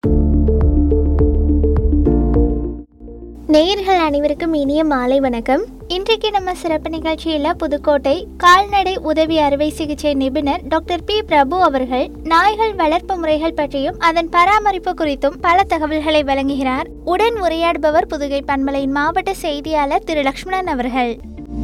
நேயர்கள் அனைவருக்கும் இனிய மாலை வணக்கம் இன்றைக்கு நம்ம சிறப்பு நிகழ்ச்சியில் புதுக்கோட்டை கால்நடை உதவி அறுவை சிகிச்சை நிபுணர் டாக்டர் பி பிரபு அவர்கள் நாய்கள் வளர்ப்பு முறைகள் பற்றியும் அதன் பராமரிப்பு குறித்தும் பல தகவல்களை வழங்குகிறார் உடன் உரையாடுபவர் புதுகை பண்பலையின் மாவட்ட செய்தியாளர் திரு லக்ஷ்மணன் அவர்கள்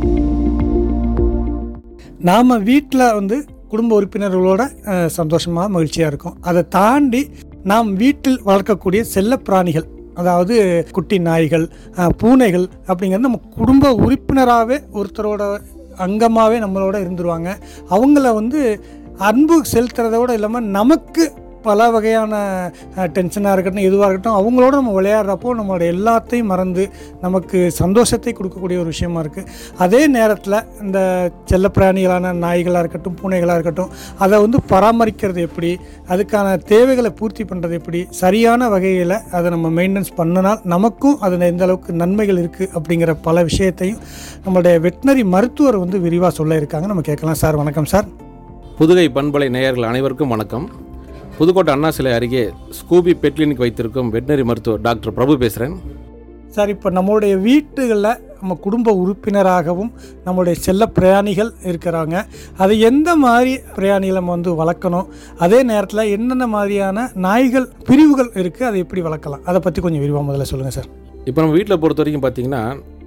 நாம் வீட்டில் வந்து குடும்ப உறுப்பினர்களோட அஹ், சந்தோஷமா மகிழ்ச்சியாக இருக்கும் அதை தாண்டி நாம் வீட்டில் வளர்க்கக்கூடிய செல்லப் பிராணிகள் அதாவது குட்டி நாய்கள் அஹ், பூனைகள் அப்படிங்கிறது நம்ம குடும்ப உறுப்பினராகவே ஒருத்தரோட அங்கமாகவே நம்மளோட இருந்துருவாங்க அவங்கள வந்து அன்பு செலுத்துறதோட இல்லாமல் நமக்கு பல வகையான டென்ஷனாக இருக்கட்டும் எதுவாக இருக்கட்டும் அவங்களோட நம்ம விளையாடுறப்போ நம்மளோட எல்லாத்தையும் மறந்து நமக்கு சந்தோஷத்தை கொடுக்கக்கூடிய ஒரு விஷயமா இருக்குது அதே நேரத்தில் இந்த செல்லப்பிராணிகளான நாய்களாக இருக்கட்டும் பூனைகளாக இருக்கட்டும் அதை வந்து பராமரிக்கிறது எப்படி அதுக்கான தேவைகளை பூர்த்தி பண்ணுறது எப்படி சரியான வகையில் அதை நம்ம மெயின்டெனன்ஸ் பண்ணினால் நமக்கும் அதில் எந்த அளவுக்கு நன்மைகள் இருக்குது அப்படிங்கிற பல விஷயத்தையும் நம்மளுடைய வெட்டினரி மருத்துவர் வந்து விரிவாக சொல்ல இருக்காங்க நம்ம கேட்கலாம் சார் வணக்கம் சார் புதுகை பண்பலை நேயர்கள் அனைவருக்கும் வணக்கம் புதுக்கோட்டை அண்ணா சிலை அருகே ஸ்கூபி பெட் கிளினிக் வைத்திருக்கும் வெட்டினரி மருத்துவர் டாக்டர் பிரபு பேசுகிறேன் சார் இப்போ நம்மளுடைய வீட்டுகளில் நம்ம குடும்ப உறுப்பினராகவும் நம்மளுடைய செல்ல பிரயாணிகள் இருக்கிறாங்க அது எந்த மாதிரி பிரயாணிகளை நம்ம வந்து வளர்க்கணும் அதே நேரத்தில் என்னென்ன மாதிரியான நாய்கள் பிரிவுகள் இருக்குது அதை எப்படி வளர்க்கலாம் அதை பற்றி கொஞ்சம் விரிவாக முதல்ல சொல்லுங்கள் சார் இப்போ நம்ம வீட்டில் பொறுத்த வரைக்கும் பார்த்தீங்கன்னா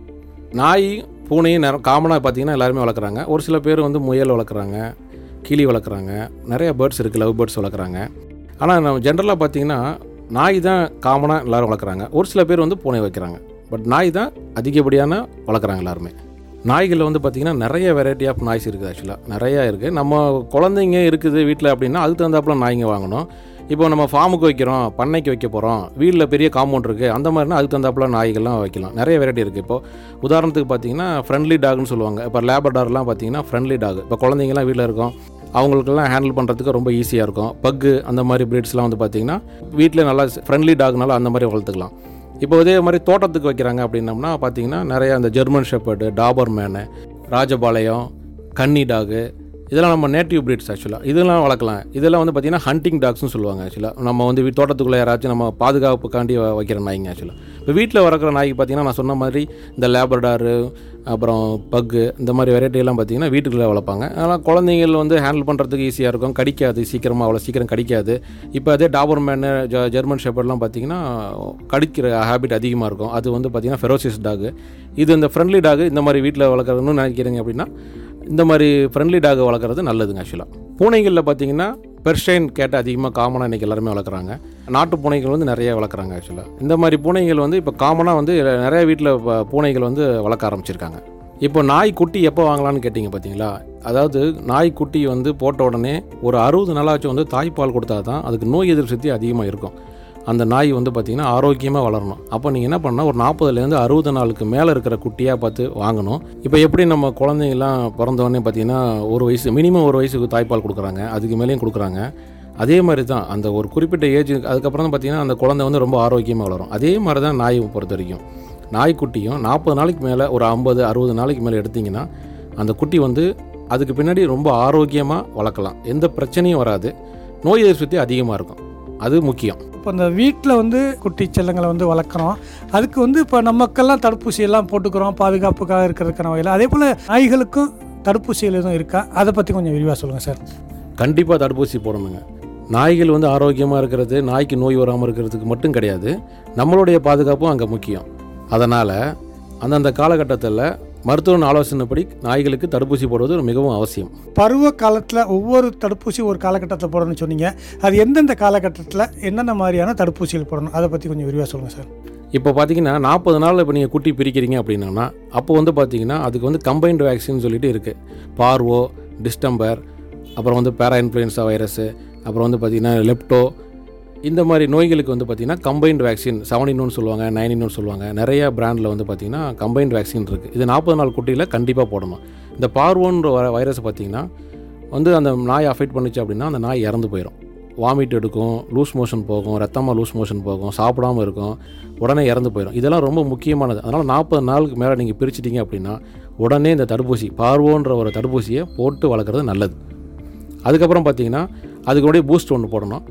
நாய் பூனையும் நேரம் காமனாக பார்த்தீங்கன்னா எல்லாருமே வளர்க்குறாங்க ஒரு சில பேர் வந்து முயல் வளர்க்குறாங்க கிளி வளர்க்குறாங்க நிறைய பேர்ட்ஸ் இருக்குது லவ் பேர்ட்ஸ் வளர்க்குறாங்க ஆனால் நம்ம ஜென்ரலாக பார்த்தீங்கன்னா நாய் தான் காமனாக எல்லோரும் வளர்க்குறாங்க ஒரு சில பேர் வந்து பூனை வைக்கிறாங்க பட் நாய் தான் அதிகப்படியான வளர்க்குறாங்க எல்லாருமே நாய்களில் வந்து பார்த்திங்கன்னா நிறைய வெரைட்டி ஆஃப் நாய்ஸ் இருக்குது ஆக்சுவலாக நிறையா இருக்குது நம்ம குழந்தைங்க இருக்குது வீட்டில் அப்படின்னா அதுக்கு தகுந்தாப்புல நாய்ங்க வாங்கணும் இப்போ நம்ம ஃபார்முக்கு வைக்கிறோம் பண்ணைக்கு வைக்க போகிறோம் வீட்டில் பெரிய காம்பவுண்ட் இருக்குது அந்த மாதிரினா அதுக்கு தகுந்தாப்புல நாய்கள்லாம் வைக்கலாம் நிறைய வெரைட்டி இருக்குது இப்போ உதாரணத்துக்கு பார்த்தீங்கன்னா ஃப்ரெண்ட்லி டாக்னு சொல்லுவாங்க இப்போ லேபர்டார்லாம் பார்த்தீங்கன்னா ஃப்ரெண்ட்லி டாக் இப்போ குழந்தைங்கலாம் வீட்டில் இருக்கும் அவங்களுக்கெல்லாம் ஹேண்டில் பண்ணுறதுக்கு ரொம்ப ஈஸியாக இருக்கும் பக்கு அந்த மாதிரி பிரீட்ஸ்லாம் வந்து பார்த்தீங்கன்னா வீட்டில் நல்லா ஃப்ரெண்ட்லி டாக்னால அந்த மாதிரி வளர்த்துக்கலாம் இப்போ இதே மாதிரி தோட்டத்துக்கு வைக்கிறாங்க அப்படின்னம்னா பார்த்தீங்கன்னா நிறைய அந்த German shepherd doberman Rajapalayam Kanni dog இதெல்லாம் நம்ம நேட்டிவ் பிரீட்ஸ் ஆக்சுவலாக இதெல்லாம் வளர்க்கலாம் இதெல்லாம் வந்து பார்த்திங்கன்னா ஹண்டிங் டாக்ஸ்னு சொல்லுவாங்க ஆக்சுவலாக நம்ம வந்து வீ- தோட்டத்துக்குள்ளே யாராச்சும் நம்ம பாதுகாப்புக்காண்டி வ- வைக்கிற நாய்ங்க ஆக்சுவலாக இப்போ வீட்டில் வளர்க்குற நாய்க்கு பார்த்தீங்கன்னா நான் சொன்ன மாதிரி இந்த லேபர்டாரு அப்புறம் பக்கு இந்த மாதிரி வெரைட்டி எல்லாம் பார்த்தீங்கன்னா வீட்டுக்குள்ளே வளர்ப்பாங்க அதனால் குழந்தைங்கள் வந்து ஹேண்டில் பண்ணுறதுக்கு ஈஸியாக இருக்கும் கடிக்காது சீக்கிரமாக அவ்வளோ சீக்கிரம் கடிக்காது இப்போ அதே டாபர் மேனு ஜ ஜெர்மன் ஷெப்பர்ட்லாம் பார்த்தீங்கன்னா கடிக்கிற ஹேபிட் அதிகமாக இருக்கும் அது வந்து பார்த்தீங்கன்னா ஃபெரோசிஸ் டாகு இது இந்த ஃப்ரெண்ட்லி டாகு இந்த மாதிரி வீட்டில் வளர்க்குறதுன்னு நினைக்கிறீங்க அப்படின்னா இந்த மாதிரி ஃப்ரெண்ட்லி டாக் வளர்க்குறது நல்லதுங்க ஆக்சுவலாக பூனைகளில் பார்த்தீங்கன்னா பெர்ஷைன் கேட் அதிகமாக காமனாக இன்றைக்கி எல்லாருமே வளர்க்குறாங்க நாட்டு பூனைகள் வந்து நிறைய வளர்க்குறாங்க ஆக்சுவலாக இந்த மாதிரி பூனைகள் வந்து இப்போ காமனாக வந்து நிறைய வீட்டில் பூனைகள் வந்து வளர்க்க ஆரம்பிச்சிருக்காங்க இப்போ நாய் குட்டி எப்போ வாங்கலாம்னு கேட்டிங்க பார்த்தீங்களா அதாவது நாய் குட்டி வந்து போட்ட உடனே ஒரு அறுபது நாளாச்சும் வந்து தாய்ப்பால் கொடுத்தா தான் அதுக்கு நோய் எதிர்ப்பு சக்தி அதிகமாக இருக்கும் அந்த நாய் வந்து பார்த்திங்கன்னா ஆரோக்கியமாக வளரணும் அப்போ நீங்கள் என்ன பண்ணால் ஒரு நாற்பதுலேருந்து அறுபது நாளுக்கு மேலே இருக்கிற குட்டியாக பார்த்து வாங்கணும் இப்போ எப்படி நம்ம குழந்தைங்கலாம் பிறந்தவொடனே பார்த்தீங்கன்னா ஒரு வயசு மினிமம் ஒரு வயசுக்கு தாய்ப்பால் கொடுக்குறாங்க அதுக்கு மேலேயும் கொடுக்குறாங்க அதே மாதிரி தான் அந்த ஒரு குறிப்பிட்ட ஏஜ் அதுக்கப்புறம் தான் பார்த்தீங்கன்னா அந்த குழந்தை வந்து ரொம்ப ஆரோக்கியமாக வளரும் அதே மாதிரி தான் நாய் பொறுத்த வரைக்கும் நாய்க்குட்டியும் நாற்பது நாளைக்கு மேலே ஒரு ஐம்பது அறுபது நாளைக்கு மேலே எடுத்திங்கன்னா அந்த குட்டி வந்து அதுக்கு பின்னாடி ரொம்ப ஆரோக்கியமாக வளர்க்கலாம் எந்த பிரச்சனையும் வராது நோய் எதிர்ப்பு சக்தி அதிகமாக இருக்கும் அது முக்கியம் இப்போ இந்த வீட்டில் வந்து குட்டி செல்லங்களை வந்து வளர்க்குறோம் அதுக்கு வந்து இப்போ நமக்கெல்லாம் தடுப்பூசி எல்லாம் போட்டுக்கிறோம் பாதுகாப்புக்காக இருக்கிறதுக்கான வகையில் அதே போல் நாய்களுக்கும் தடுப்பூசிகள் எதுவும் இருக்கா அதை பற்றி கொஞ்சம் விரிவாக சொல்லுங்கள் சார் கண்டிப்பாக தடுப்பூசி போடணுங்க நாய்கள் வந்து ஆரோக்கியமாக இருக்கிறது நாய்க்கு நோய் வராமல் இருக்கிறதுக்கு மட்டும் கிடையாது நம்மளுடைய பாதுகாப்பும் அங்கே முக்கியம் அதனால் அந்தந்த காலகட்டத்தில் மருத்துவன் ஆலோசனைப்படி நாய்களுக்கு தடுப்பூசி போடுவது மிகவும் அவசியம் பருவ காலத்தில் ஒவ்வொரு தடுப்பூசி ஒரு காலகட்டத்தில் போடணும்னு சொன்னீங்க அது எந்தெந்த காலகட்டத்தில் என்னென்ன மாதிரியான தடுப்பூசிகள் போடணும் அதை பற்றி கொஞ்சம் விரிவாக சொல்லுங்கள் சார் இப்போ பார்த்தீங்கன்னா நாற்பது நாள் இப்போ நீங்கள் குட்டி பிரிக்கிறீங்க அப்படின்னா அப்போ வந்து பார்த்தீங்கன்னா அதுக்கு வந்து கம்பைன்டு வேக்சின் சொல்லிட்டு இருக்குது பார்வோ டிஸ்டம்பர் அப்புறம் வந்து பேரா இன்ஃப்ளூயன்ஸா வைரஸு அப்புறம் வந்து பார்த்தீங்கன்னா லெப்டோ இந்த மாதிரி நோய்களுக்கு வந்து பார்த்தீங்கன்னா கம்பைன்டு வேக்சின் செவன் இன்னொன்று சொல்லுவாங்க நைன் இன்னொன்று சொல்லுவாங்க நிறைய பிராண்டில் வந்து பார்த்தீங்கன்னா கம்பைன்டு வேக்சின் இருக்குது இது நாற்பது நாள் குட்டியில் கண்டிப்பாக போடணும் இந்த பார்வோன்ற வைரஸ் பார்த்தீங்கன்னா வந்து அந்த நாய் அஃபெக்ட் பண்ணுச்சு அப்படின்னா அந்த நாய் இறந்து போயிடும் வாமிட் எடுக்கும் லூஸ் மோஷன் போகும் ரத்தமாக லூஸ் மோஷன் போகும் சாப்பிடாம இருக்கும் உடனே இறந்து போயிடும் இதெல்லாம் ரொம்ப முக்கியமானது அதனால் நாற்பது நாளுக்கு மேலே நீங்கள் பிரிச்சிட்டிங்க அப்படின்னா உடனே இந்த தடுப்பூசி பார்வோன்ற ஒரு தடுப்பூசியை போட்டு வளர்க்குறது நல்லது அதுக்கப்புறம் பார்த்தீங்கன்னா அதுக்கு பூஸ்ட் ஒன்று போடணும்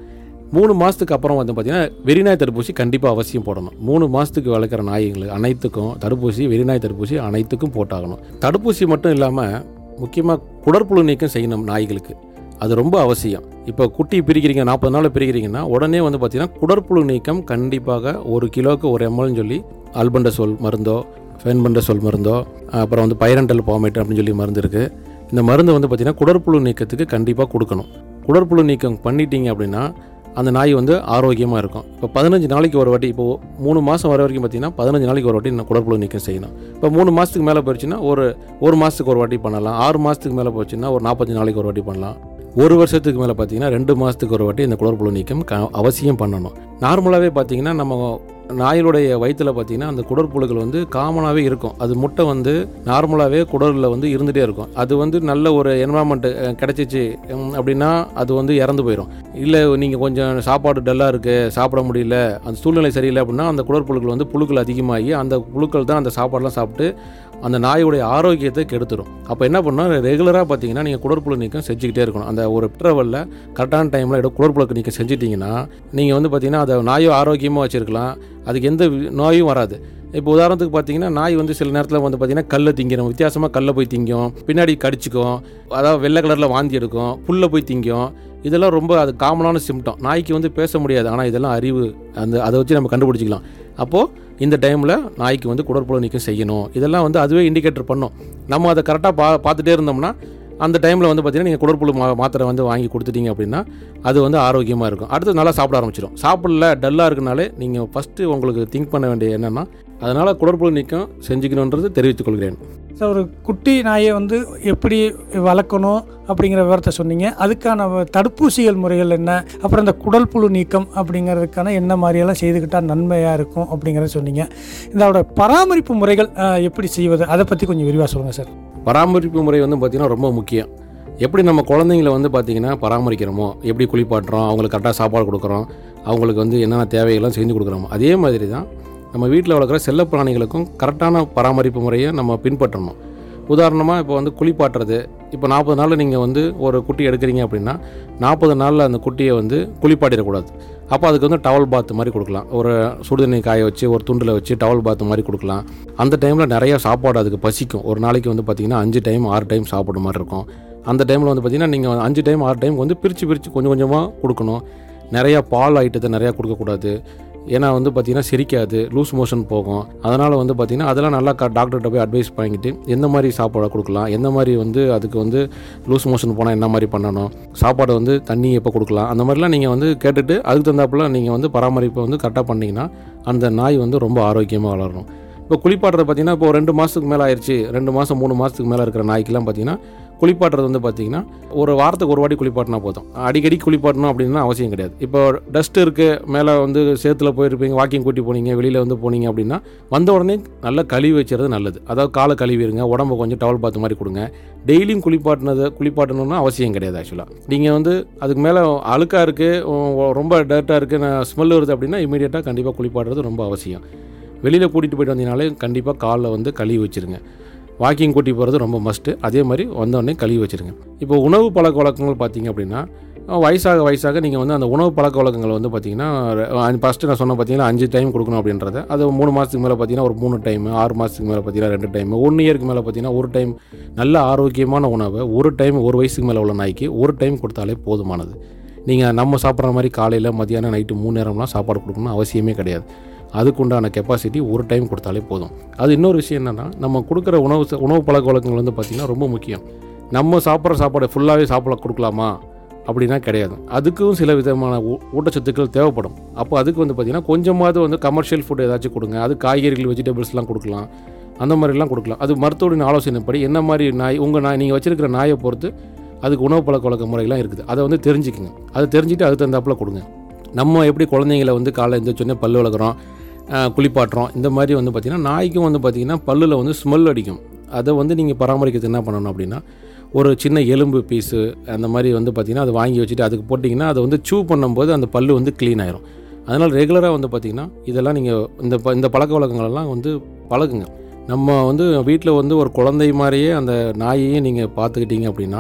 மூணு மாதத்துக்கு அப்புறம் வந்து பார்த்திங்கன்னா வெறிநாய் தடுப்பூசி கண்டிப்பாக அவசியம் போடணும் மூணு மாதத்துக்கு வளர்க்குற நாய்களுக்கு அனைத்துக்கும் தடுப்பூசி வெறிநாய் தடுப்பூசி அனைத்துக்கும் போட்டாகணும் தடுப்பூசி மட்டும் இல்லாமல் முக்கியமாக குடற்புழு நீக்கம் செய்யணும் நாய்களுக்கு அது ரொம்ப அவசியம் இப்போ குட்டி பிரிக்கிறீங்க நாற்பது நாள் பிரிக்கிறீங்கன்னா உடனே வந்து பார்த்தீங்கன்னா குடற்புழு நீக்கம் கண்டிப்பாக ஒரு கிலோவுக்கு ஒரு எம்எல்னு சொல்லி அல்பண்டசோல் மருந்தோ ஃபென்பண்டசோல் மருந்தோ அப்புறம் வந்து பைரண்டல் பாமேட் அப்படின்னு சொல்லி மருந்து இருக்குது இந்த மருந்து வந்து பார்த்திங்கன்னா குடற்புழு நீக்கத்துக்கு கண்டிப்பாக கொடுக்கணும் குடற்புழு நீக்கம் பண்ணிட்டீங்க அப்படின்னா அந்த நாய் வந்து ஆரோக்கியமாக இருக்கும் இப்போ பதினஞ்சு நாளைக்கு ஒரு வாட்டி இப்போ மூணு மாதம் வர வரைக்கும் பார்த்தீங்கன்னா பதினஞ்சு நாளைக்கு ஒரு வாட்டி நான் குடற்புழு நீக்கம் செய்யணும் இப்போ மூணு மாதத்துக்கு மேலே போயிடுச்சுன்னா ஒரு ஒரு மாதத்துக்கு ஒரு வாட்டி பண்ணலாம் ஆறு மாதத்துக்கு மேலே போச்சுன்னா ஒரு நாற்பத்தஞ்சு நாளைக்கு ஒரு வாட்டி பண்ணலாம் ஒரு வருஷத்துக்கு மேலே பார்த்தீங்கன்னா ரெண்டு மாதத்துக்கு ஒரு வாட்டி இந்த குடற்புழு நீக்கம் க அவசியம் பண்ணணும் நார்மலாகவே பார்த்தீங்கன்னா நம்ம நாயினுடைய வயிற்றில் பார்த்தீங்கன்னா அந்த குடற்புழுகள் வந்து காமனாகவே இருக்கும் அது முட்டை வந்து நார்மலாகவே குடலில் வந்து இருந்துகிட்டே இருக்கும் அது வந்து நல்ல ஒரு என்வரான்மெண்ட்டு கிடச்சிச்சு உம், அப்படின்னா அது வந்து இறந்து போயிடும் இல்லை நீங்கள் கொஞ்சம் சாப்பாடு டல்லாக இருக்குது சாப்பிட முடியல அந்த சூழ்நிலை சரியில்லை அப்படின்னா அந்த குடற்புழுக்கள் வந்து புழுக்கள் அதிகமாகி அந்த புழுக்கள் தான் அந்த சாப்பாடெலாம் சாப்பிட்டு அந்த நாயுடைய ஆரோக்கியத்தை கெடுத்துரும் அப்போ என்ன பண்ணால் ரெகுலராக பார்த்தீங்கன்னா நீங்கள் குடற்புழு நீக்கம் செஞ்சுக்கிட்டே இருக்கணும் அந்த ஒரு இன்டர்வலில் கரெக்டான டைமில் எடோ குடற்புழுக்கு நீக்கம் செஞ்சிட்டிங்கன்னா நீங்கள் வந்து பார்த்தீங்கன்னா அதை நாயும் ஆரோக்கியமாக வச்சுருக்கலாம் அதுக்கு எந்த வி- நோயும் வராது இப்போ உதாரணத்துக்கு பார்த்தீங்கன்னா நாய் வந்து சில நேரத்தில் வந்து பார்த்தீங்கன்னா கல்லை திங்கிறோம் வித்தியாசமாக கல்லை போய் திங்கும் பின்னாடி கடிச்சிக்கும் அதாவது வெள்ளை கலரில் வாந்தி எடுக்கும் புல்லை போய் திங்கும் இதெல்லாம் ரொம்ப அது காமனான சிம்டம் நாய்க்கு வந்து பேச முடியாது ஆனால் இதெல்லாம் அறிவு அந்த அதை வச்சு நம்ம கண்டுபிடிச்சிக்கலாம் அப்போது இந்த டைமில் நாய்க்கு வந்து குடற்புழு நீக்கம் செய்யணும் இதெல்லாம் வந்து அதுவே இண்டிகேட்டர் பண்ணும் நம்ம அதை கரெக்டாக பா பார்த்துட்டே இருந்தோம்னா அந்த டைமில் வந்து பார்த்தீங்கன்னா நீங்கள் குடற்புழு மா மாத்திரை வந்து வாங்கி கொடுத்துட்டீங்க அப்படின்னா அது வந்து ஆரோக்கியமாக இருக்கும் அடுத்து நல்லா சாப்பிட ஆரம்பிச்சிடும் சாப்பிடல டல்லாக இருக்குனாலே நீங்கள் ஃபஸ்ட்டு உங்களுக்கு திங்க் பண்ண வேண்டிய என்னென்னா அதனால் குடற்புழு நீக்கம் செஞ்சுக்கணுன்றது தெரிவித்துக் கொள்கிறேன் ஸோ ஒரு குட்டி நாயை வந்து எப்படி வளர்க்கணும் அப்படிங்கிற விவரத்தை சொன்னீங்க அதுக்கான வ- தடுப்பூசிகள் முறைகள் என்ன அப்புறம் இந்த குடல் புழு நீக்கம் அப்படிங்கிறதுக்கான என்ன மாதிரியெல்லாம் செய்துக்கிட்டால் நன்மையாக இருக்கும் அப்படிங்கிறத சொன்னீங்க இதோட பராமரிப்பு முறைகள் அஹ், எப்படி செய்வது அதை பற்றி கொஞ்சம் விரிவாக சொல்லுங்கள் சார் பராமரிப்பு முறை வந்து பார்த்திங்கன்னா ரொம்ப முக்கியம் எப்படி நம்ம குழந்தைங்கள வந்து பார்த்திங்கன்னா பராமரிக்கிறோமோ எப்படி குளிப்பாட்டுறோம் அவங்களுக்கு கரெக்டாக சாப்பாடு கொடுக்குறோம் அவங்களுக்கு வந்து என்னென்ன தேவைகள்லாம் செஞ்சு கொடுக்குறோமோ அதே மாதிரி தான் நம்ம வீட்டில் வளர்க்குற செல்லப் பிராணிகளுக்கும் கரெக்டான பராமரிப்பு முறையை நம்ம பின்பற்றணும் உதாரணமாக இப்போ வந்து குளிப்பாட்டுறது இப்போ நாற்பது நாளில் நீங்கள் வந்து ஒரு குட்டி எடுக்கிறீங்க அப்படின்னா நாற்பது நாளில் அந்த குட்டியை வந்து குளிப்பாட்டிடக்கூடாது அப்போ அதுக்கு வந்து டவல் பாத் மாதிரி கொடுக்கலாம் ஒரு சுடுதண்ணி காய வச்சு ஒரு துண்டில் வச்சு டவல் பாத் மாதிரி கொடுக்கலாம் அந்த டைமில் நிறைய சாப்பாடு அதுக்கு பசிக்கும் ஒரு நாளைக்கு வந்து பார்த்திங்கன்னா அஞ்சு டைம் ஆறு டைம் சாப்பிட்ற மாதிரி இருக்கும் அந்த டைமில் வந்து பார்த்திங்கன்னா நீங்கள் அஞ்சு டைம் ஆறு டைம் வந்து பிரித்து பிரித்து கொஞ்சம் கொஞ்சமாக கொடுக்கணும் நிறையா பால் ஐட்டத்தை நிறையா கொடுக்கக்கூடாது ஏன்னா வந்து பார்த்திங்கன்னா சிரிக்காது லூஸ் மோஷன் போகும் அதனால் வந்து பார்த்திங்கன்னா அதெல்லாம் நல்லா க டாக்டர்கிட்ட போய் அட்வைஸ் வாங்கிட்டு எந்த மாதிரி சாப்பாடை கொடுக்கலாம் எந்த மாதிரி வந்து அதுக்கு வந்து லூஸ் மோஷன் போனால் என்ன மாதிரி பண்ணணும் சாப்பாடு வந்து தண்ணி எப்போ கொடுக்கலாம் அந்த மாதிரிலாம் நீங்கள் வந்து கேட்டுட்டு அதுக்கு தகுந்தாப்புல நீங்கள் வந்து பராமரிப்பை வந்து கரெக்டாக பண்ணிங்கன்னா அந்த நாய் வந்து ரொம்ப ஆரோக்கியமாக வளரணும் இப்போ குளிப்பாட்டுறது பார்த்தீங்கன்னா இப்போ ரெண்டு மாதத்துக்கு மேலே ஆயிடுச்சு ரெண்டு மாதம் மூணு மாதத்துக்கு மேலே இருக்கிற நாய்க்கெல்லாம் பார்த்தீங்கன்னா குளிப்பாட்டுறது வந்து பார்த்தீங்கன்னா ஒரு வாரத்துக்கு ஒரு வாட்டி குளிப்பாட்டினா போதும் அடிக்கடி குளிப்பாட்டணும் அப்படின்னா அவசியம் கிடையாது இப்போ டஸ்ட் இருக்குது மேலே வந்து சேத்துல போயிருப்பீங்க வாக்கிங் கூட்டி போனீங்க வெளியில் வந்து போனீங்க அப்படின்னா வந்த உடனே நல்லா கழுவி வச்சுறது நல்லது அதாவது காலை கழுவிடுங்க உடம்ப கொஞ்சம் டவல் பாத்து மாதிரி கொடுங்க டெய்லியும் குளிப்பாட்டினதை குளிப்பாட்டணும்னு அவசியம் கிடையாது ஆக்சுவலாக நீங்கள் வந்து அதுக்கு மேலே அழுக்காக இருக்குது ரொம்ப டர்ட்டாக இருக்குது ஸ்மெல் வருது அப்படின்னா இமீடியட்டாக கண்டிப்பாக குளிப்பாட்டுறது ரொம்ப அவசியம் வெளியில் கூட்டிகிட்டு போயிட்டு வந்தீங்கனாலே கண்டிப்பாக காலில் வந்து கழுவி வச்சுருங்க வாக்கிங் கூட்டி போகிறது ரொம்ப மஸ்ட்டு அதே மாதிரி வந்தோடனே கழுவி வச்சுருங்க இப்போ உணவு பழக்க வழக்கங்கள் பார்த்தீங்க அப்படின்னா அஹ் வயசாக வயசாக நீங்கள் வந்து அந்த உணவு பழக்க வழக்கங்கள் வந்து பார்த்தீங்கன்னா ஃபஸ்ட்டு நான் சொன்ன பார்த்தீங்கன்னா அஞ்சு டைம் கொடுக்கணும் அப்படின்றத அது மூணு மாதத்துக்கு மேலே பார்த்தீங்கன்னா ஒரு மூணு டைம் ஆறு மாதத்துக்கு மேலே பார்த்தீங்கன்னா ரெண்டு டைம் ஒன் இயருக்கு மேலே பார்த்தீங்கன்னா ஒரு டைம் நல்ல ஆரோக்கியமான உணவை ஒரு டைம் ஒரு வயசுக்கு மேலே உள்ள நாய்க்கு ஒரு டைம் கொடுத்தாலே போதுமானது நீங்கள் நம்ம சாப்பிட்ற மாதிரி காலையில் மதியானம் நைட்டு மூணு நேரம்லாம் சாப்பாடு கொடுக்கணும்னு அவசியமே கிடையாது அதுக்குண்டான கெப்பாசிட்டி ஒரு டைம் கொடுத்தாலே போதும் அது இன்னொரு விஷயம் என்னென்னா நம்ம கொடுக்குற உணவு ச- உணவு பழக்க வழக்கங்கள் வந்து பார்த்திங்கன்னா ரொம்ப முக்கியம் நம்ம சாப்பிட்ற சாப்பாடு ஃபுல்லாகவே சாப்பிட கொடுக்கலாமா அப்படின்னா கிடையாது அதுக்கும் சில விதமான ஊ- ஊட்டச்சத்துக்கள் தேவைப்படும் அப்போ அதுக்கு வந்து பார்த்திங்கன்னா கொஞ்சமாவது வந்து கமர்ஷியல் ஃபுட் ஏதாச்சும் கொடுங்க அது காய்கறிகள் வெஜிடபிள்ஸ்லாம் கொடுக்கலாம் அந்த மாதிரிலாம் கொடுக்கலாம் அது மருத்துவரின் ஆலோசனைப்படி என்ன மாதிரி நாய் உங்கள் நாய் நீங்கள் வச்சிருக்கிற நாயை பொறுத்து அதுக்கு உணவு பழக்க வழக்க முறைகள்லாம் இருக்குது அதை வந்து தெரிஞ்சுக்குங்க அதை தெரிஞ்சுட்டு அதுக்கு தகுந்தாப்புல கொடுங்க நம்ம எப்படி குழந்தைங்கள வந்து காலைல எழுந்திரிச்சோடனே பல்லு விளக்குறோம் ஆஹ் குளிப்பாட்டுறோம் இந்த மாதிரி வந்து பார்த்திங்கன்னா நாய்க்கும் வந்து பார்த்திங்கன்னா பல்லில் வந்து ஸ்மெல் அடிக்கும் அதை வந்து நீங்கள் பராமரிக்கிறது என்ன பண்ணணும் அப்படின்னா ஒரு சின்ன எலும்பு பீஸு அந்த மாதிரி வந்து பார்த்திங்கன்னா அதை வாங்கி வச்சுட்டு அதுக்கு போட்டிங்கன்னா அதை வந்து சூ பண்ணும்போது அந்த பல்லு வந்து க்ளீன் ஆயிரும் அதனால் ரெகுலராக வந்து பார்த்திங்கன்னா இதெல்லாம் நீங்கள் இந்த ப இந்த பழக்க வழக்கங்களெல்லாம் வந்து பழகுங்க நம்ம வந்து வீட்டில் வந்து ஒரு குழந்தை மாதிரியே அந்த நாயையும் நீங்கள் பார்த்துக்கிட்டீங்க அப்படின்னா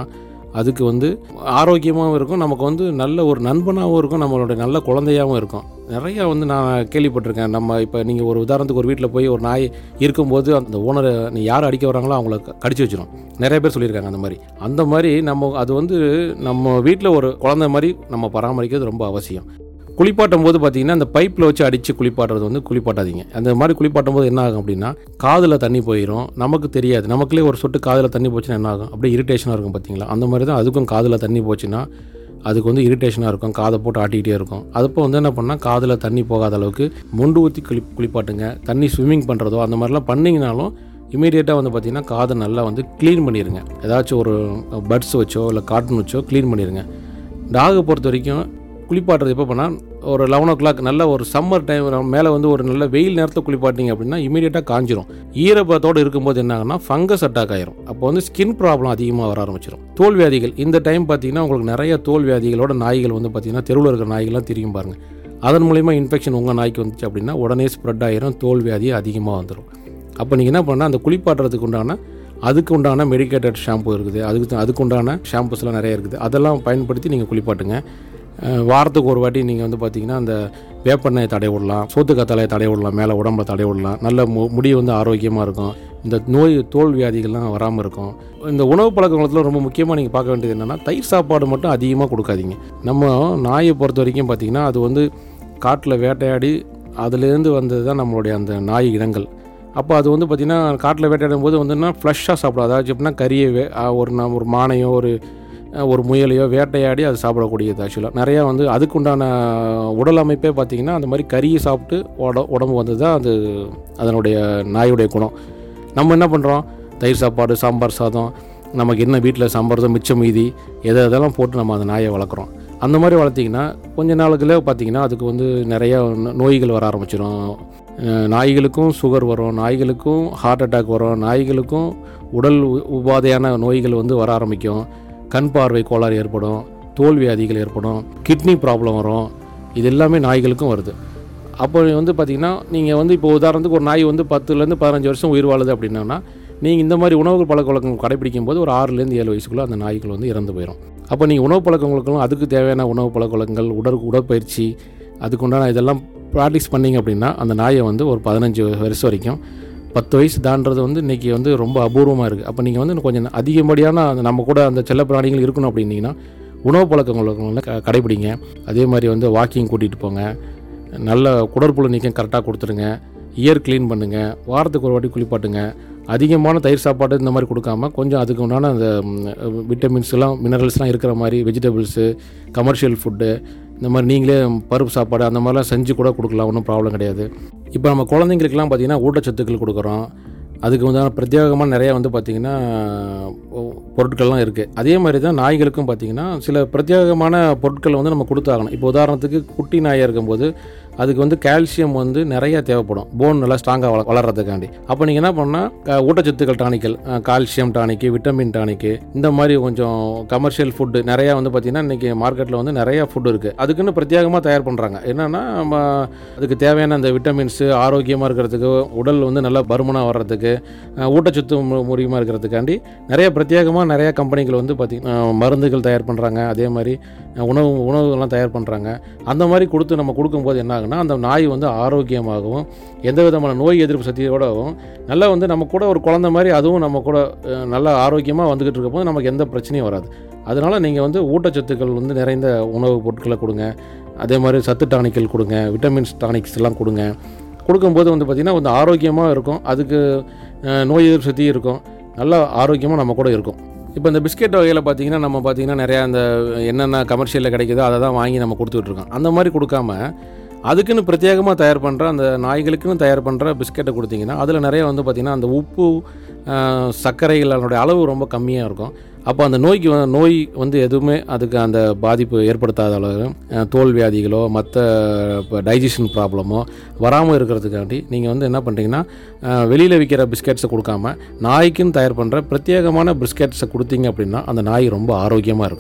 அதுக்கு வந்து ஆரோக்கியமாகவும் இருக்கும் நமக்கு வந்து நல்ல ஒரு நண்பனாகவும் இருக்கும் நம்மளுடைய நல்ல குழந்தையாகவும் இருக்கும் நிறையா வந்து நான் கேள்விப்பட்டிருக்கேன் நம்ம இப்போ நீங்கள் ஒரு உதாரணத்துக்கு ஒரு வீட்டில் போய் ஒரு நாய் இருக்கும்போது அந்த ஓனரை நீ யார் அடிக்க வராங்களோ அவங்கள க- கடிச்சு வச்சிரும் நிறைய பேர் சொல்லியிருக்காங்க அந்த மாதிரி அந்த மாதிரி நம்ம அது வந்து நம்ம வீட்டில் ஒரு குழந்தை மாதிரி நம்ம பராமரிக்கிறது ரொம்ப அவசியம் குளிப்பாட்டும் போது பார்த்தீங்கன்னா அந்த பைப்பில் வச்சு அடித்து குளிப்பாட்டுறது வந்து குளிப்பாட்டாதீங்க அந்த மாதிரி குளிப்பாட்டும் போது என்ன ஆகும் அப்படின்னா காதில் தண்ணி போயிடும் நமக்கு தெரியாது நமக்குள்ளே ஒரு சொட்டு காதில் தண்ணி போச்சுன்னா என்ன ஆகும் அப்படியே இரிட்டேஷனாக இருக்கும் பார்த்தீங்களா அந்த மாதிரி தான் அதுக்கும் காதில் தண்ணி போச்சுன்னா அதுக்கு வந்து இரிட்டேஷனாக இருக்கும் காதை போட்டு ஆட்டிக்கிட்டே இருக்கும் அதுப்போ வந்து என்ன பண்ணால் காதில் தண்ணி போகாத அளவுக்கு முண்டு ஊற்றி குளி குளிப்பாட்டுங்க தண்ணி ஸ்விம்மிங் பண்ணுறதோ அந்த மாதிரிலாம் பண்ணிங்கனாலும் இமீடியட்டாக வந்து பார்த்திங்கன்னா காதை நல்லா வந்து க்ளீன் பண்ணிடுங்க ஏதாச்சும் ஒரு பட்ஸ் வச்சோ இல்லை காட்டன் வச்சோ க்ளீன் பண்ணிடுங்க டாகை பொறுத்த வரைக்கும் குளிப்பாட்டுறது எப்போ பண்ணால் ஒரு லெவன் ஓ கிளாக் நல்ல ஒரு சம்மர் டைம் மேலே வந்து ஒரு நல்ல வெயில் நேரத்தில் குளிப்பாட்டிங்க அப்படின்னா இமீடியட்டாக காஞ்சிரும் ஈரப்பதத்தோடு இருக்கும்போது என்ன ஆகும்னா ஃபங்கஸ் அட்டாக் ஆயிரும் அப்போ வந்து ஸ்கின் ப்ராப்ளம் அதிகமாக வர ஆரம்பிச்சிடும் தோல் வியாதிகள் இந்த டைம் பார்த்தீங்கன்னா உங்களுக்கு நிறைய தோல் வியாதிகளோட நாய்கள் வந்து பார்த்தீங்கன்னா தெருவில் இருக்கிற நாய்கள்லாம் தெரியும் பாருங்க அதன் மூலிமா இன்ஃபெக்ஷன் உங்கள் நாய்க்கு வந்துச்சு அப்படின்னா உடனே ஸ்ப்ரெட் ஆயிரும் தோல் வியாதி அதிகமாக வந்துடும் அப்போ நீங்கள் என்ன பண்ணால் அந்த குளிப்பாட்டுறதுக்கு உண்டான அதுக்கு உண்டான மெடிக்கேட்டட் ஷாம்பு இருக்குது அதுக்கு அதுக்கு உண்டான ஷாம்புஸ்லாம் நிறைய இருக்குது அதெல்லாம் பயன்படுத்தி நீங்கள் குளிப்பாட்டுங்க அஹ் வாரத்துக்கு ஒரு வாட்டி நீங்கள் வந்து பார்த்தீங்கன்னா அந்த வேப்பெண்ணெய் தடை விடலாம் சோத்துக்கத்தாலையை தடை விடலாம் மேலே உடம்புல தடை விடலாம் நல்ல மு முடி வந்து ஆரோக்கியமாக இருக்கும் இந்த நோய் தோல் வியாதிகள்லாம் வராமல் இருக்கும் இந்த உணவு பழக்கங்களத்தில் ரொம்ப முக்கியமாக நீங்கள் பார்க்க வேண்டியது என்னென்னா தயிர் சாப்பாடு மட்டும் அதிகமாக கொடுக்காதீங்க நம்ம நாயை பொறுத்த வரைக்கும் பார்த்தீங்கன்னா அது வந்து காட்டில் வேட்டையாடி அதுலேருந்து வந்தது தான் நம்மளுடைய அந்த நாய் இனங்கள் அப்போ அது வந்து பார்த்திங்கன்னா காட்டில் வேட்டையாடும் போது வந்துன்னா ஃப்ளஷ்ஷாக சாப்பிடும் அதாவது எப்படின்னா கறியை வே- ஆ, ஒரு நம்ம ஒரு மானையோ ஒரு அஹ், ஒரு முயலையோ வேட்டையாடி அது சாப்பிடக்கூடியது ஆக்சுவலாக நிறையா வந்து அதுக்குண்டான உடல் அமைப்பே பார்த்திங்கன்னா அந்த மாதிரி கறியை சாப்பிட்டு உட உடம்பு வந்தது தான் அது அதனுடைய நாயுடைய குணம் நம்ம என்ன பண்ணுறோம் தயிர் சாப்பாடு சாம்பார் சாதம் நமக்கு என்ன வீட்டில் சாம்பார் மிச்சம் மீதி எதை எதெல்லாம் போட்டு நம்ம அந்த நாயை வளர்க்குறோம் அந்த மாதிரி வளர்த்திங்கன்னா கொஞ்ச நாளுக்குள்ளே பார்த்திங்கன்னா அதுக்கு வந்து நிறைய நோ- நோய்கள் வர ஆரம்பிச்சிடும் அஹ் நாய்களுக்கும் சுகர் வரும் நாய்களுக்கும் ஹார்ட் அட்டாக் வரும் நாய்களுக்கும் உடல் உ- உபாதையான நோய்கள் வந்து வர ஆரம்பிக்கும் கண் பார்வை கோளாறு ஏற்படும் தோல் வியாதிகள் ஏற்படும் கிட்னி ப்ராப்ளம் வரும் இது எல்லாமே நாய்களுக்கும் வருது அப்போ வந்து பார்த்திங்கன்னா நீங்கள் வந்து இப்போ உதாரணத்துக்கு ஒரு நாய் வந்து பத்துலேருந்து பதினஞ்சு வருஷம் உயிர் வாழுது அப்படின்னா நீங்கள் இந்த மாதிரி உணவு பழக்க வழக்கங்கள் கடைபிடிக்கும் போது ஒரு ஆறுலேருந்து ஏழு வயசுக்குள்ளே அந்த நாய்கள் வந்து இறந்து போயிடும் அப்போ நீங்கள் உணவு பழக்க வழக்கங்களும் அதுக்கு தேவையான உணவு பழக்க வழக்கங்கள் உடல் உடற்பயிற்சி அதுக்குண்டான இதெல்லாம் ப்ராக்டிஸ் பண்ணீங்க அப்படின்னா அந்த நாயை வந்து ஒரு பதினஞ்சு வருஷம் வரைக்கும் பத்து வயசு தாண்டது வந்து இன்றைக்கி வந்து ரொம்ப அபூர்வமாக இருக்குது அப்போ நீங்கள் வந்து கொஞ்சம் அதிகப்படியான அந்த நம்ம கூட அந்த செல்ல பிராணிகள் இருக்கணும் அப்படின்னீங்கன்னா உணவு பழக்க வழக்கங்களை க கடைபிடிங்க அதே மாதிரி வந்து வாக்கிங் கூட்டிகிட்டு போங்க நல்ல குடற்புழு நீக்கம் கரெக்டாக கொடுத்துருங்க இயர் க்ளீன் பண்ணுங்கள் வாரத்துக்கு ஒரு வாட்டி குளிப்பாட்டுங்க அதிகமான தயிர் சாப்பாடு இந்த மாதிரி கொடுக்காம கொஞ்சம் அதுக்கு உண்டான அந்த விட்டமின்ஸ் எல்லாம் மினரல்ஸ்லாம் இருக்கிற மாதிரி வெஜிடபிள்ஸு கமர்ஷியல் ஃபுட்டு இந்த மாதிரி நீங்களே பருப்பு சாப்பாடு அந்த மாதிரிலாம் செஞ்சு கூட கொடுக்கலாம் ஒன்றும் ப்ராப்ளம் கிடையாது இப்போ நம்ம குழந்தைங்களுக்குலாம் பார்த்திங்கன்னா ஊட்டச்சத்துக்கள் கொடுக்குறோம் அதுக்கு வந்து பிரத்யேகமாக நிறையா வந்து பார்த்திங்கன்னா பொருட்கள்லாம் இருக்குது அதே மாதிரி தான் நாய்களுக்கும் பார்த்திங்கன்னா சில பிரத்யேகமான பொருட்கள் வந்து நம்ம கொடுத்தாகணும் இப்போ உதாரணத்துக்கு குட்டி நாயாக இருக்கும்போது அதுக்கு வந்து கால்சியம் வந்து நிறைய தேவைப்படும் போன் நல்லா ஸ்ட்ராங்காக வள வளர்கிறதுக்காண்டி அப்போ நீங்கள் என்ன பண்ணால் ஊட்டச்சத்துக்கள் டானிக்கல் அஹ், கால்சியம் டானிக்கு விட்டமின் டானிக்கு இந்த மாதிரி கொஞ்சம் கமர்ஷியல் ஃபுட்டு நிறையா வந்து பார்த்திங்கன்னா இன்றைக்கி மார்க்கெட்டில் வந்து நிறையா ஃபுட் இருக்குது அதுக்குன்னு பிரத்யேகமாக தயார் பண்ணுறாங்க என்னென்னா நம்ம அதுக்கு தேவையான அந்த விட்டமின்ஸு ஆரோக்கியமாக இருக்கிறதுக்கு உடல் வந்து நல்லா பருமனாக வர்றதுக்கு அஹ், ஊட்டச்சத்து மு- மூலியமாக இருக்கிறதுக்காண்டி நிறைய பிரத்யேகமாக நிறைய கம்பெனிகள் வந்து பார்த்திங்கன்னா மருந்துகள் தயார் பண்ணுறாங்க அதே மாதிரி அஹ், உணவு உணவுகள்லாம் தயார் பண்ணுறாங்க அந்த மாதிரி கொடுத்து நம்ம கொடுக்கும்போது என்ன ஆகுனா அந்த நாய் வந்து ஆரோக்கியமாகவும் எந்த விதமான நோய் எதிர்ப்பு சக்தியோடவும் நல்லா வந்து நம்ம கூட ஒரு குழந்தை மாதிரி அதுவும் நம்ம கூட அஹ், நல்லா ஆரோக்கியமாக வந்துக்கிட்டு இருக்கும்போது நமக்கு எந்த பிரச்சனையும் வராது அதனால் நீங்கள் வந்து ஊட்டச்சத்துக்கள் வந்து நிறைந்த உணவுப் பொருட்களை கொடுங்க அதே மாதிரி சத்து டானிக்கல் கொடுங்க விட்டமின்ஸ் டானிக்ஸ் எல்லாம் கொடுங்க கொடுக்கும்போது வந்து பார்த்திங்கன்னா கொஞ்சம் ஆரோக்கியமாக இருக்கும் அதுக்கு அஹ், நோய் எதிர்ப்பு சக்தி இருக்கும் நல்லா ஆரோக்கியமாக நம்ம கூட இருக்கும் இப்போ இந்த பிஸ்கெட் வகையில் பார்த்தீங்கன்னா நம்ம பார்த்தீங்கன்னா நிறையா அந்த என்னென்ன கமர்ஷியலில் கிடைக்குதோ அதை தான் வாங்கி நம்ம கொடுத்துட்டு இருக்கோம் அந்த மாதிரி கொடுக்காம அதுக்குன்னு பிரத்யேகமாக தயார் பண்ணுற அந்த நாய்களுக்குன்னு தயார் பண்ணுற பிஸ்கெட்டை கொடுத்தீங்கன்னா அதில் நிறைய வந்து பார்த்திங்கன்னா அந்த உப்பு ஆஹ், சர்க்கரைகளோட அளவு ரொம்ப கம்மியாக இருக்கும் அப்போ அந்த நோய்க்கு வந்து- நோய் வந்து எதுவுமே அதுக்கு அந்த பாதிப்பு ஏற்படுத்தாத அளவு அஹ், தோல் வியாதிகளோ மற்ற டைஜஷன் ப்ராப்ளமோ வராமல் இருக்கிறதுக்காண்டி நீங்கள் வந்து என்ன பண்ணுறீங்கன்னா வெளியில் விற்கிற பிஸ்கெட்ஸை கொடுக்காம நாய்க்குன்னு தயார் பண்ணுற பிரத்யேகமான பிஸ்கெட்ஸை கொடுத்தீங்க அப்படின்னா அந்த நாய் ரொம்ப ஆரோக்கியமாக இருக்கும்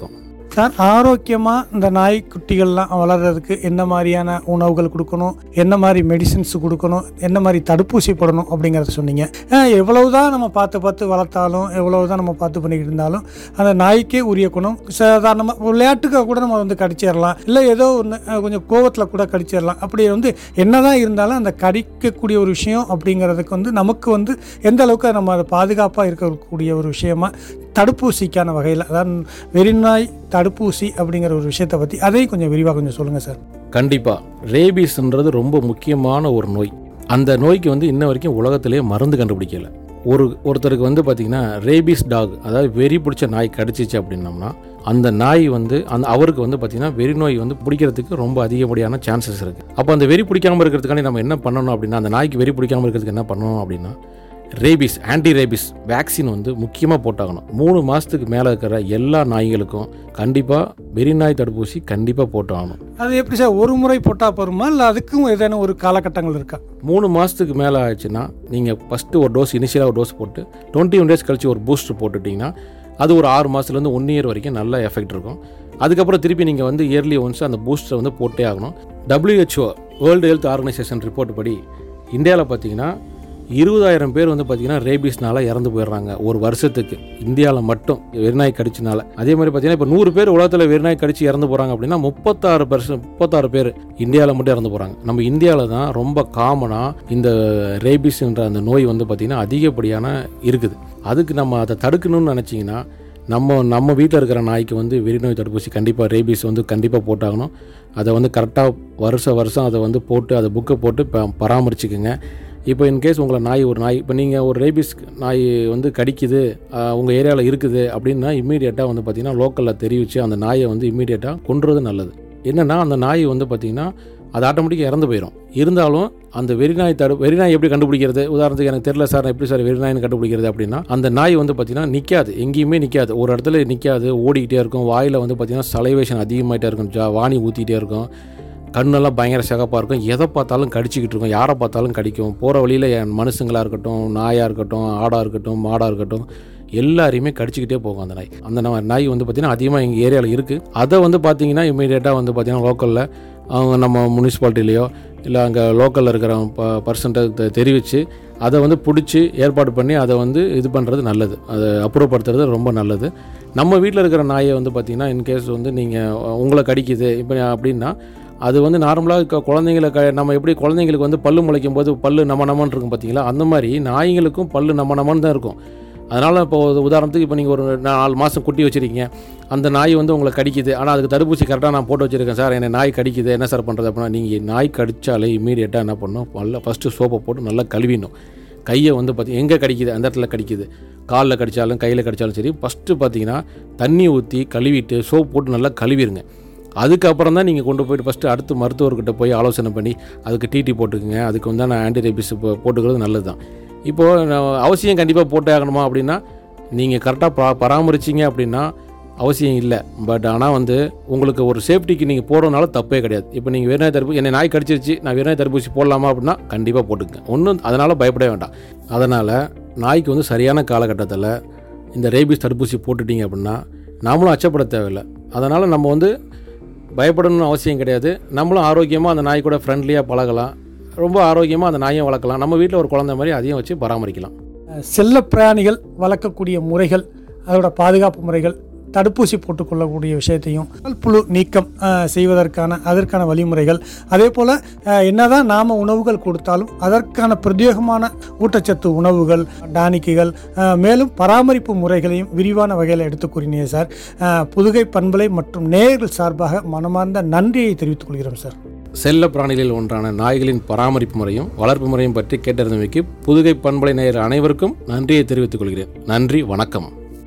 சார் ஆரோக்கியமாக இந்த நாய்க்குட்டிகள்லாம் வளர்கிறதுக்கு என்ன மாதிரியான உணவுகள் கொடுக்கணும் என்ன மாதிரி மெடிசின்ஸ் கொடுக்கணும் என்ன மாதிரி தடுப்பூசி போடணும் அப்படிங்கிறத சொன்னீங்க அஹ் எவ்வளவுதான் நம்ம பார்த்து பார்த்து வளர்த்தாலும் எவ்வளவுதான் நம்ம பார்த்து பண்ணிக்கிட்டு இருந்தாலும் அந்த நாய்க்கே உரிய குணம் சாதாரணமாக விளையாட்டுக்காக கூட நம்ம வந்து கடிச்சிடலாம் இல்லை ஏதோ ஒன்று கொஞ்சம் கோவத்தில் கூட கடிச்சிடலாம் அப்படி வந்து என்னதான் இருந்தாலும் அந்த கடிக்கக்கூடிய ஒரு விஷயம் அப்படிங்கிறதுக்கு வந்து நமக்கு வந்து எந்த அளவுக்கு நம்ம அதை பாதுகாப்பாக இருக்கக்கூடிய ஒரு விஷயமா தடுப்பூசிக்கான வகையில் அதாவது வெறிநாய் தடுப்பூசி அப்படிங்கிற ஒரு விஷயத்தை பற்றி அதையும் கொஞ்சம் விரிவாக கொஞ்சம் சொல்லுங்கள் சார் கண்டிப்பாக ரேபீஸ்ன்றது ரொம்ப முக்கியமான ஒரு நோய் அந்த நோய்க்கு வந்து இன்ன வரைக்கும் உலகத்திலேயே மருந்து கண்டுபிடிக்கல ஒரு ஒருத்தருக்கு வந்து பார்த்திங்கன்னா ரேபீஸ் டாக் அதாவது வெறி பிடிச்ச நாய் கடிச்சிச்சு அப்படின்னம்னா அந்த நாய் வந்து அந்த அவருக்கு வந்து பார்த்திங்கன்னா வெறி நோய் வந்து பிடிக்கிறதுக்கு ரொம்ப அதிகப்படியான சான்சஸ் இருக்குது அப்போ அந்த வெறி பிடிக்காமல் இருக்கிறதுக்காண்டி நம்ம என்ன பண்ணணும் அப்படின்னா அந்த நாய்க்கு வெறி பிடிக்காமல் இருக்கிறதுக்கு என்ன பண்ணணும் அப்படின்னா ரேபிஸ் ஆன்டி ரேபிஸ் வேக்சின் வந்து முக்கியமாக போட்டாகணும் மூணு மாதத்துக்கு மேலே இருக்கிற எல்லா நாய்களுக்கும் கண்டிப்பாக வெறி நாய் தடுப்பூசி கண்டிப்பாக போட்டாகணும் அது எப்படி சார் ஒரு முறை போட்டால் போருமா இல்லை அதுக்கும் ஏதேனும் ஒரு காலகட்டங்கள் இருக்கா மூணு மாதத்துக்கு மேலே ஆச்சுன்னா நீங்கள் ஃபஸ்ட்டு ஒரு டோஸ் இனிஷியலாக ஒரு டோஸ் போட்டு டுவெண்ட்டி ஒன் டேஸ் கழிச்சு ஒரு பூஸ்டர் போட்டுட்டிங்கன்னா அது ஒரு ஆறு மாதத்துலேருந்து ஒன் இயர் வரைக்கும் நல்ல எஃபெக்ட் இருக்கும் அதுக்கப்புறம் திருப்பி நீங்கள் வந்து இயர்லி ஒன்ஸ் அந்த பூஸ்டரை வந்து போட்டே ஆகணும் WHO world health organisation report படி இந்தியாவில் பார்த்தீங்கன்னா இருபதாயிரம் பேர் வந்து பார்த்தீங்கன்னா ரேபீஸ்னால இறந்து போயிடுறாங்க ஒரு வருஷத்துக்கு இந்தியாவில் மட்டும் வெறிநாய் கடிச்சனால அதே மாதிரி பார்த்தீங்கன்னா இப்போ நூறு பேர் உலகத்தில் வெறிநாய் கடிச்சு இறந்து போகிறாங்க அப்படின்னா முப்பத்தாறு பர்சன்ட் முப்பத்தாறு பேர் இந்தியாவில் மட்டும் இறந்து போகிறாங்க நம்ம இந்தியாவில் தான் ரொம்ப காமனாக இந்த ரேபிஸ்ன்ற அந்த நோய் வந்து பார்த்திங்கன்னா அதிகப்படியான இருக்குது அதுக்கு நம்ம அதை தடுக்கணும்னு நினச்சிங்கன்னா நம்ம நம்ம வீட்டில் இருக்கிற நாய்க்கு வந்து வெறிநோய் தடுப்பூசி கண்டிப்பாக ரேபீஸ் வந்து கண்டிப்பாக போட்டாகணும் அதை வந்து கரெக்டாக வருஷம் வருஷம் அதை வந்து போட்டு அதை புக்கை போட்டு ப பராமரிச்சுக்குங்க இப்போ இன்கேஸ் உங்களை நாய் ஒரு நாய் இப்போ நீங்கள் ஒரு ரேபிஸ் நாய் வந்து கடிக்குது உங்கள் ஏரியாவில் இருக்குது அப்படின்னா இம்மீடியட்டாக வந்து பார்த்திங்கன்னா லோக்கலில் தெரிவித்து அந்த நாயை வந்து இம்மீடியட்டாக கொன்றது நல்லது என்னென்னா அந்த நாய் வந்து பார்த்திங்கன்னா அது ஆட்டோமேட்டிக்காக இறந்து போயிடும் இருந்தாலும் அந்த வெறிநாய் தடு வெறிநாய் எப்படி கண்டுபிடிக்கிறது உதாரணத்துக்கு எனக்கு தெரியல சார் நான் எப்படி சார் வெறிநாய்னு கண்டுபிடிக்கிறது அப்படின்னா அந்த நாய் வந்து பார்த்திங்கன்னா நிற்காது எங்கேயுமே நிற்காது ஒரு இடத்துல நிற்காது ஓடிக்கிட்டே இருக்கும் வாயில் வந்து பார்த்திங்கன்னா சலைவேஷன் அதிகமாகிட்டே இருக்கும் ஜா வாணி ஊற்றிக்கிட்டே இருக்கும் கண்ணெல்லாம் பயங்கர சிகப்பாக இருக்கும் எதை பார்த்தாலும் கடிச்சிக்கிட்டு இருக்கும் யாரை பார்த்தாலும் கடிக்கும் போகிற வழியில் என் மனுஷங்களாக இருக்கட்டும் நாயாக இருக்கட்டும் ஆடாக இருக்கட்டும் மாடாக இருக்கட்டும் எல்லாரையுமே கடிச்சிக்கிட்டே போகும் அந்த நாய் அந்த நா- நாய் வந்து பார்த்திங்கன்னா அதிகமாக எங்கள் ஏரியாவில் இருக்குது அதை வந்து பார்த்தீங்கன்னா இமீடியட்டாக வந்து பார்த்திங்கன்னா லோக்கலில் அவங்க நம்ம முனிசிபாலிட்டிலேயோ இல்லை அங்கே லோக்கலில் இருக்கிற ப பர்சன்ட்டை தெரிவித்து அதை வந்து பிடிச்சி ஏற்பாடு பண்ணி அதை வந்து இது பண்ணுறது நல்லது அதை அப்புறப்படுத்துறது ரொம்ப நல்லது நம்ம வீட்டில் இருக்கிற நாயை வந்து பார்த்திங்கன்னா இன்கேஸ் வந்து நீங்கள் உங்களை கடிக்குது இப்போ அப்படின்னா அது வந்து நார்மலாக குழந்தைங்களை க நம்ம எப்படி குழந்தைங்களுக்கு வந்து பல்லு முளைக்கும் போது பல்லு நம்ம நம்மன்னு இருக்கும் பார்த்தீங்களா அந்த மாதிரி நாய்ங்களுக்கும் பல்லு நம்ம நம்மன்னு தான் இருக்கும் அதனால் இப்போ ஒரு உதாரணத்துக்கு இப்போ நீங்கள் ஒரு நாலு மாதம் குட்டி வச்சுருக்கீங்க அந்த நாய் வந்து உங்களை கடிக்குது ஆனால் அதுக்கு தடுப்பூசி கரெக்டாக நான் போட்டு வச்சுருக்கேன் சார் என்னை நாய் கடிக்குது என்ன சார் பண்ணுறது அப்படின்னா நீங்கள் நாய் கடித்தாலே இமீடியட்டாக என்ன பண்ணணும் நல்லா ஃபஸ்ட்டு சோப்பை போட்டு நல்லா கழுவிடணும் கையை வந்து பார்த்தி எங்கே கடிக்குது அந்த இடத்துல கடிக்குது காலில் கடித்தாலும் கையில் கடித்தாலும் சரி ஃபஸ்ட்டு பார்த்தீங்கன்னா தண்ணி ஊற்றி கழுவிட்டு சோப் போட்டு நல்லா கழுவிடுங்க அதுக்கப்புறம் தான் நீங்கள் கொண்டு போயிட்டு ஃபஸ்ட்டு அடுத்து மருத்துவர்கிட்ட போய் ஆலோசனை பண்ணி அதுக்கு டிடி போட்டுக்குங்க அதுக்கு வந்து நான் ஆன்டி ரேபிஸ் போட்டுக்கிறது நல்லது தான் இப்போது நான் அவசியம் கண்டிப்பாக போட்டே ஆகணுமா அப்படின்னா நீங்கள் கரெக்டாக பரா பராமரிச்சிங்க அப்படின்னா அவசியம் இல்லை பட் ஆனால் வந்து உங்களுக்கு ஒரு சேஃப்டிக்கு நீங்கள் போடுறதுனால தப்பே கிடையாது இப்போ நீங்கள் வெறிநாய் தடுப்பு என்னை நாய் கடிச்சிருச்சு நான் வெறிநாய் தடுப்பூசி போடலாமா அப்படின்னா கண்டிப்பாக போட்டுக்கங்க ஒன்றும் அதனால் பயப்பட வேண்டாம் அதனால் நாய்க்கு வந்து சரியான காலகட்டத்தில் இந்த ரேபிஸ் தடுப்பூசி போட்டுட்டீங்க அப்படின்னா நாமளும் அச்சப்பட தேவையில்லை அதனால் நம்ம வந்து பயப்படணும்னு அவசியம் கிடையாது நம்மளும் ஆரோக்கியமாக அந்த நாய் கூட ஃப்ரெண்ட்லியாக பழகலாம் ரொம்ப ஆரோக்கியமாக அந்த நாயும் வளர்க்கலாம் நம்ம வீட்டில் ஒரு குழந்தை மாதிரி அதையும் வச்சு பராமரிக்கலாம் செல்ல பிராணிகள் வளர்க்கக்கூடிய முறைகள் அதோட பாதுகாப்பு முறைகள் தடுப்பூசி போட்டுக்கொள்ளக்கூடிய விஷயத்தையும் புழு நீக்கம் அஹ், செய்வதற்கான அதற்கான வழிமுறைகள் அதே போல் என்னதான் நாம் உணவுகள் கொடுத்தாலும் அதற்கான பிரத்யேகமான ஊட்டச்சத்து உணவுகள் டானிக்குகள் அஹ், மேலும் பராமரிப்பு முறைகளையும் விரிவான வகையில் எடுத்து கூறினீங்க சார் அஹ், புதுகை பண்பலை மற்றும் நேயர்கள் சார்பாக மனமார்ந்த நன்றியை தெரிவித்துக் கொள்கிறோம் சார் செல்ல பிராணிகளில் ஒன்றான நாய்களின் பராமரிப்பு முறையும் வளர்ப்பு முறையும் பற்றி கேட்டறிந்தமைக்கு புதுகை பண்பலை நேயர் அனைவருக்கும் நன்றியை தெரிவித்துக் கொள்கிறேன் நன்றி வணக்கம்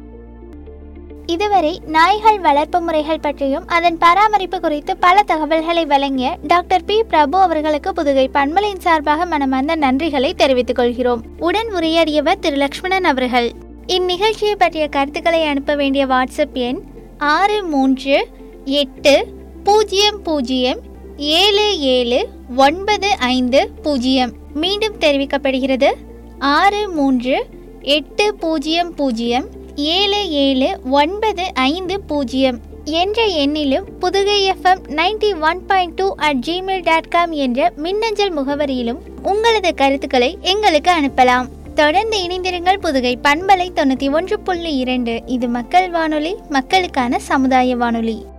இதுவரை நாய்கள் வளர்ப்பு முறைகள் பற்றியும் அதன் பராமரிப்பு குறித்து பல தகவல்களை வழங்கிய டாக்டர் பி பிரபு அவர்களுக்கு புதுகை பண்பலையின் சார்பாக மனமார்ந்த நன்றிகளை தெரிவித்துக் கொள்கிறோம் உடன் உரையாடியவர் திரு லக்ஷ்மணன் அவர்கள் இந்நிகழ்ச்சியை பற்றிய கருத்துக்களை அனுப்ப வேண்டிய வாட்ஸ்அப் எண் ஆறு மூன்று எட்டு பூஜ்ஜியம் பூஜ்ஜியம் ஏழு ஏழு ஒன்பது ஐந்து பூஜ்ஜியம் மீண்டும் தெரிவிக்கப்படுகிறது ஆறு மூன்று எட்டு பூஜ்ஜியம் பூஜ்ஜியம் ஏழு ஏழு ஒன்பது ஐந்து பூஜ்ஜியம் என்ற எண்ணிலும் Pudugai FM ninety one point two at Gmail dot com என்ற மின்னஞ்சல் முகவரியிலும் உங்களது கருத்துக்களை எங்களுக்கு அனுப்பலாம் தொடர்ந்து இணைந்திருங்கள் புதுகை பண்பலை தொண்ணூற்றி ஒன்று புள்ளி இரண்டு இது மக்கள் வானொலி மக்களுக்கான சமுதாய வானொலி